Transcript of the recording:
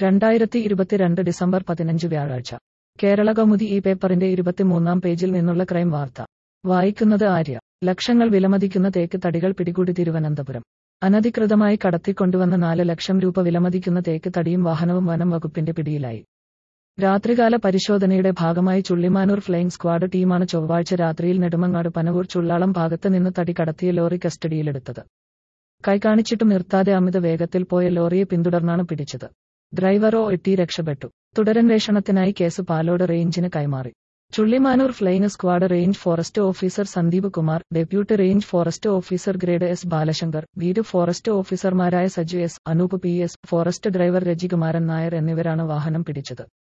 രണ്ടായിരത്തി ഇരുപത്തിരണ്ട് ഡിസംബർ പതിനഞ്ച് വ്യാഴാഴ്ച കേരള കൗമുദി ഈ പേപ്പറിന്റെ ഇരുപത്തിമൂന്നാം പേജിൽ നിന്നുള്ള ക്രൈം വാർത്ത വായിക്കുന്നത് ആര്യ ലക്ഷങ്ങൾ വിലമതിക്കുന്ന തേക്ക് തടികൾ പിടികൂടി തിരുവനന്തപുരം അനധികൃതമായി കടത്തിക്കൊണ്ടുവന്ന നാല് ലക്ഷം രൂപ വിലമതിക്കുന്ന തേക്ക് തടിയും വാഹനവും വനം വകുപ്പിന്റെ പിടിയിലായി രാത്രികാല പരിശോധനയുടെ ഭാഗമായി ചുള്ളിമാനൂർ ഫ്ലൈയിംഗ് സ്ക്വാഡ് ടീമാണ് ചൊവ്വാഴ്ച രാത്രിയിൽ നെടുമങ്ങാട് പനവൂർ ചുള്ളാളം ഭാഗത്ത് നിന്ന് തടി കടത്തിയ ലോറി കസ്റ്റഡിയിലെടുത്തത് കൈകാണിച്ചിട്ടും നിർത്താതെ അമിത വേഗത്തിൽ പോയ ലോറിയെ പിന്തുടർന്നാണ് പിടിച്ചത് ഡ്രൈവറോ എട്ടി രക്ഷപ്പെട്ടു തുടരന്വേഷണത്തിനായി കേസ് പാലോട് റേഞ്ചിന് കൈമാറി Chullimanoor flying squad range forest officer Sandeep Kumar deputy range forest officer grade S Balasankar beat forest ഓഫീസർമാരായ Saju S Anoop P S forest driver Rajikumaran Nair എന്നിവരാണ് വാഹനം പിടിച്ചത്